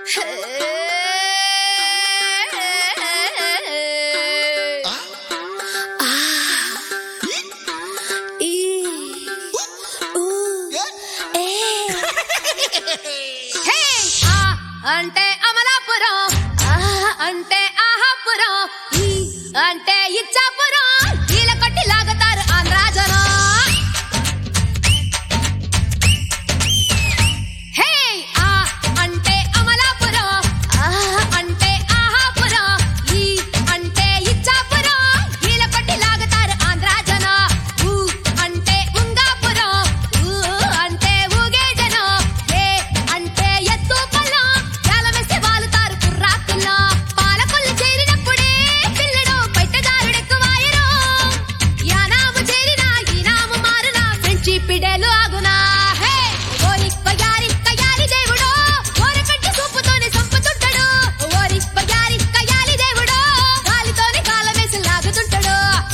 అంటే అమలాపురం ఆ అంటే ఆహాపురం ఈ అంటే ఇచ్చాపురం ఈల కొట్టి లాగుతారు ఆంధ్రా జనం హే ఆ అంటే అమలాపురం ఆ అంటే ఆహాపురం ఈ అంటే ఇచ్చాపురం ఈల కొట్టి లాగుతారు ఆంధ్రా జనం ఊ అంటే ఉంగాపురం ఊ అంటే ఊగే జనం ఏ అంటే ఎత్తు పొలం వేసి వాలుతారు కుర్రా పిల్ల పాలకొల్లు చేరినప్పుడే పిల్లడు పైటదారుడెక్కువాయరు యానాము చేరినా ఈనాము మారునా ఫ్రెంచి పిడేలు ఆగునా హే ఓరిప్ప యారిప్ప యారి దేవుడో ఓరకంటి సూపుతోనే సంపుతుంటాడు ఓరిప్ప యారిప్ప యారి దేవుడో గాలితోనే కాలమేసి లాగుతుంటాడు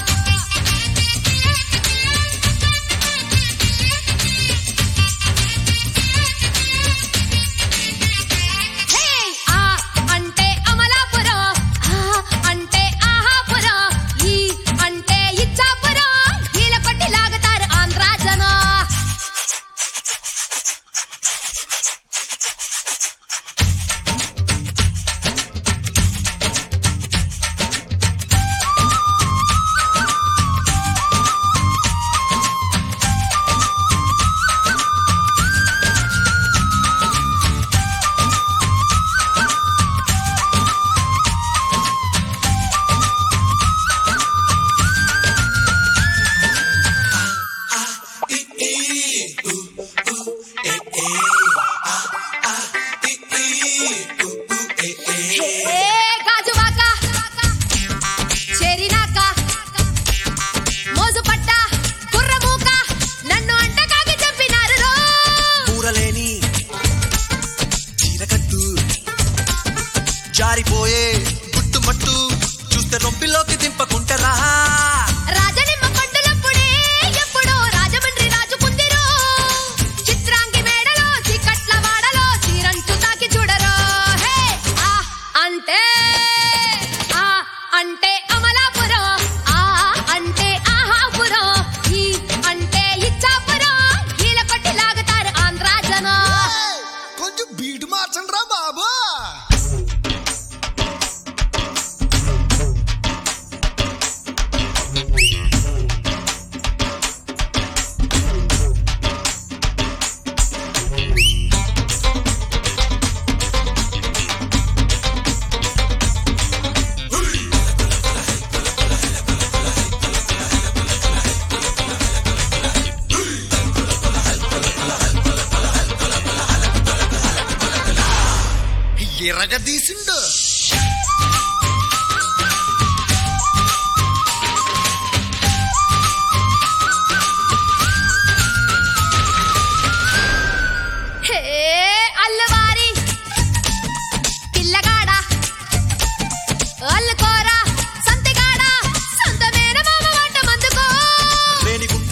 హే ఆ అంటే అమలాపురం ఆ అంటే ఆహాపురం ఈ అంటే ఇచ్చాపురం ఈల కొట్టి లాగుతారు ఆంధ్రా జనం ఏ గాజువాక చేరినాక మోజు పట్ట కుర్రమూక నన్ను అంటకాగి చంపినారు రో కూరలేని చీరకట్టు జారిపోయే గుట్టుమట్టు చూస్తే రొంపిలోకి దింపకుంటరా రాజనిమ్మ పండులప్పుడే ఎప్పుడో రాజమండ్రి రాజు కుందిరో చిత్రాంగి మేడలో చీకట్ల వాడలో చీరంచు తాకి చూడరో హే ఆ అంటే ఆ అంటే అమలాపురం ఆ అంటే ఆహాపురం ఈ అంటే ఇచ్చాపురం ఈల కొట్టి లాగుతారు ఆంధ్రా జనం కొంచెం బీటు మార్చండి రా బాబు ఎరగదీసిండు హే అల్లవారి పిల్లగాడ అల్లుకోర సంతగాడ సొంతమైన మామ వంట మందుకో రేణిగుంట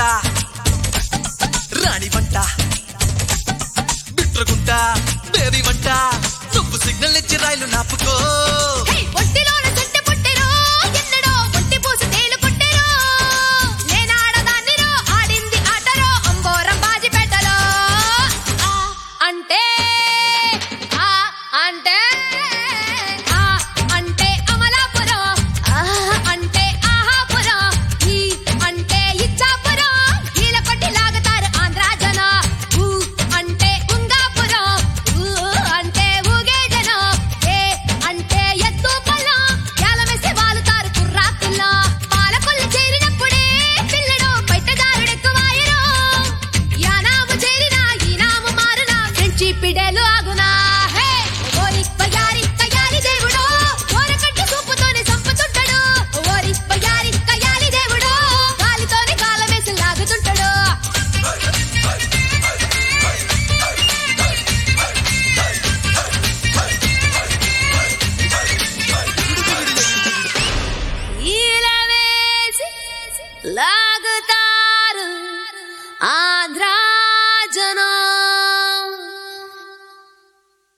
రాణి వంట బిట్రగుంట బేబీ వంట నువ్వు సిగ్నల్ ఇచ్చి రైలు నాపుకో హే ఒంటిలోన చెట్టు పుట్టెరో ఎన్నడో ఒంటి పూసి తేలు పుట్టెరో నేనాడదాన్నిరో ఆడింది ఆటరో అంబోరం బాజిపేటలో ఆ అంటే ఆ అంటే ఆ అంటే అమలాపురం ఆ అంటే ఆహాపురం ఈ అంటే ఇచ్చాపురం ఈల కొట్టి లాగుతారు ఆంధ్రా జనం ఊ అంటే ఉంగాపురం ఊ అంటే ఊగే జనం ఏ అంటే ఎత్తు పొలం యాలమేసి వాలుతారు కుర్రా పిల్ల పాలకొల్లు చేరినప్పుడే పిల్లడు పైటదారుడెక్కువాయరు యానాము చేరినా ఈనాము మారునా ఫ్రెంచి పిడేలు ఆగునా హే ఓరిప్ప యారిప్ప యారి దేవుడో ఓరకట్టి సూపుతోనే సంపుతుంటాడు ఓరిప్ప యారిప్ప యారి దేవుడో గాలితోనే కాలమేసి లాగుతుంటాడు ఈల వేసి లాగుతారు ఆ